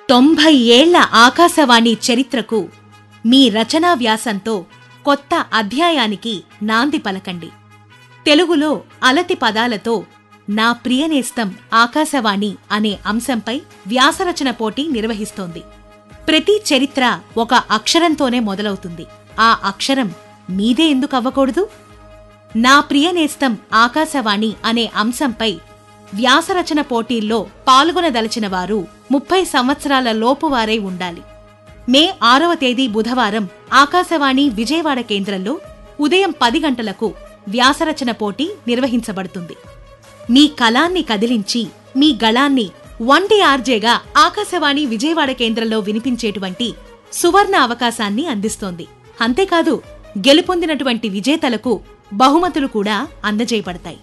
తొంభై ఏళ్ల ఆకాశవాణి చరిత్రకు మీ రచనా వ్యాసంతో కొత్త అధ్యాయానికి నాంది పలకండి తెలుగులో అలతి పదాలతో నా ప్రియనేస్తం ఆకాశవాణి అనే అంశంపై వ్యాసరచన పోటీ నిర్వహిస్తోంది ప్రతి చరిత్ర ఒక అక్షరంతోనే మొదలవుతుంది ఆ అక్షరం మీదే ఎందుకు అవ్వకూడదు నా ప్రియనేస్తం ఆకాశవాణి అనే అంశంపై వ్యాసరచన పోటీల్లో పాల్గొనదలిచిన వారు ముప్పై సంవత్సరాల లోపువారై ఉండాలి మే ఆరవ తేదీ బుధవారం ఆకాశవాణి విజయవాడ కేంద్రంలో ఉదయం పది గంటలకు వ్యాసరచన పోటీ నిర్వహించబడుతుంది మీ కళాన్ని కదిలించి మీ గళాన్ని వన్టీ ఆర్జేగా ఆకాశవాణి విజయవాడ కేంద్రంలో వినిపించేటువంటి సువర్ణ అవకాశాన్ని అందిస్తోంది అంతేకాదు గెలుపొందినటువంటి విజేతలకు బహుమతులు కూడా అందజేయబడతాయి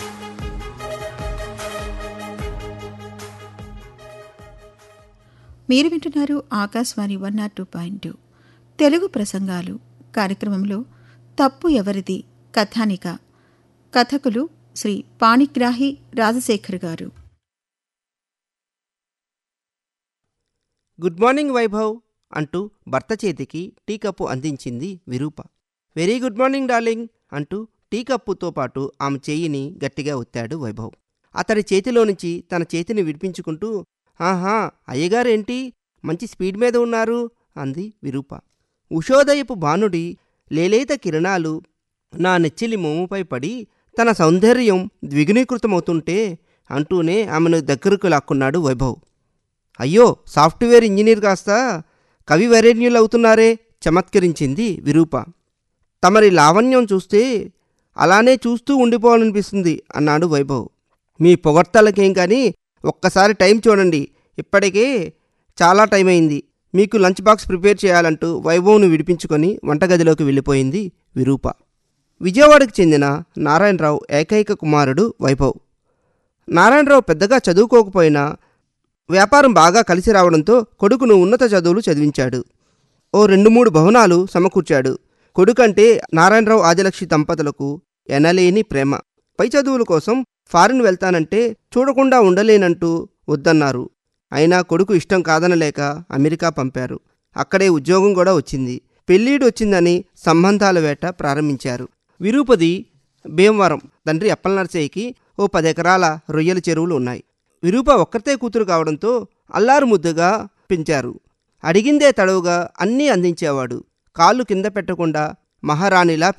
మీరు వింటున్నారు Akashvani one nought two point two Telugu ప్రసంగాలు కార్యక్రమంలో తప్పు ఎవరిది కథానిక కథకులు శ్రీ పాణిగ్రాహి రాజశేఖర్ గారు గుడ్ మార్నింగ్ వైభవ్ అంటూ భర్త చేతికి టీ కప్పు అందించింది Virupa very good morning darling అంటూ టీ కప్పుతో పాటు ఆమె చేయిని గట్టిగా ఒత్తాడు వైభవ్ అతడి చేతిలో నుంచి తన చేతిని విడిపించుకుంటూ ఆహా అయ్యగారేంటి మంచి స్పీడ్ మీద ఉన్నారు అంది విరూప ఉషోదయపు భానుడి లేలేత కిరణాలు నా నెచ్చిలి మోముపై పడి తన సౌందర్యం ద్విగుణీకృతమవుతుంటే అంటూనే ఆమెను దగ్గరకు లాక్కున్నాడు వైభవ్ అయ్యో సాఫ్ట్వేర్ ఇంజనీర్ కాస్త కవి వరేణ్యులవుతున్నారే చమత్కరించింది విరూప తమరి లావణ్యం చూస్తే అలానే చూస్తూ ఉండిపోవాలనిపిస్తుంది అన్నాడు వైభవ్ మీ పొగడ్తలకేం కానీ ఒక్కసారి టైం చూడండి ఇప్పటికే చాలా టైం అయింది మీకు లంచ్ బాక్స్ ప్రిపేర్ చేయాలంటూ వైభవ్ను విడిపించుకొని వంటగదిలోకి వెళ్ళిపోయింది విరూప విజయవాడకు చెందిన నారాయణరావు ఏకైక కుమారుడు వైభవ్ నారాయణరావు పెద్దగా చదువుకోకపోయినా వ్యాపారం బాగా కలిసి రావడంతో కొడుకును ఉన్నత చదువులు చదివించాడు ఓ రెండు మూడు భవనాలు సమకూర్చాడు కొడుకంటే నారాయణరావు ఆదిలక్ష్మి దంపతులకు ఎనలేని ప్రేమ పై చదువుల కోసం ఫారిన్ వెళ్తానంటే చూడకుండా ఉండలేనంటూ వద్దన్నారు అయినా కొడుకు ఇష్టం కాదనలేక అమెరికా పంపారు అక్కడే ఉద్యోగం కూడా వచ్చింది పెళ్ళీడు వచ్చిందని సంబంధాల వేట ప్రారంభించారు విరూపది భీమవరం తండ్రి అప్పలనర్సయ్యకి ఓ పది ఎకరాల రొయ్యల చెరువులు ఉన్నాయి విరూప ఒక్కతే కూతురు కావడంతో అల్లారు ముద్దుగా పెంచారు అడిగిందే తడవుగా అన్నీ అందించేవాడు కాళ్ళు కింద పెట్టకుండా మహారాణిలా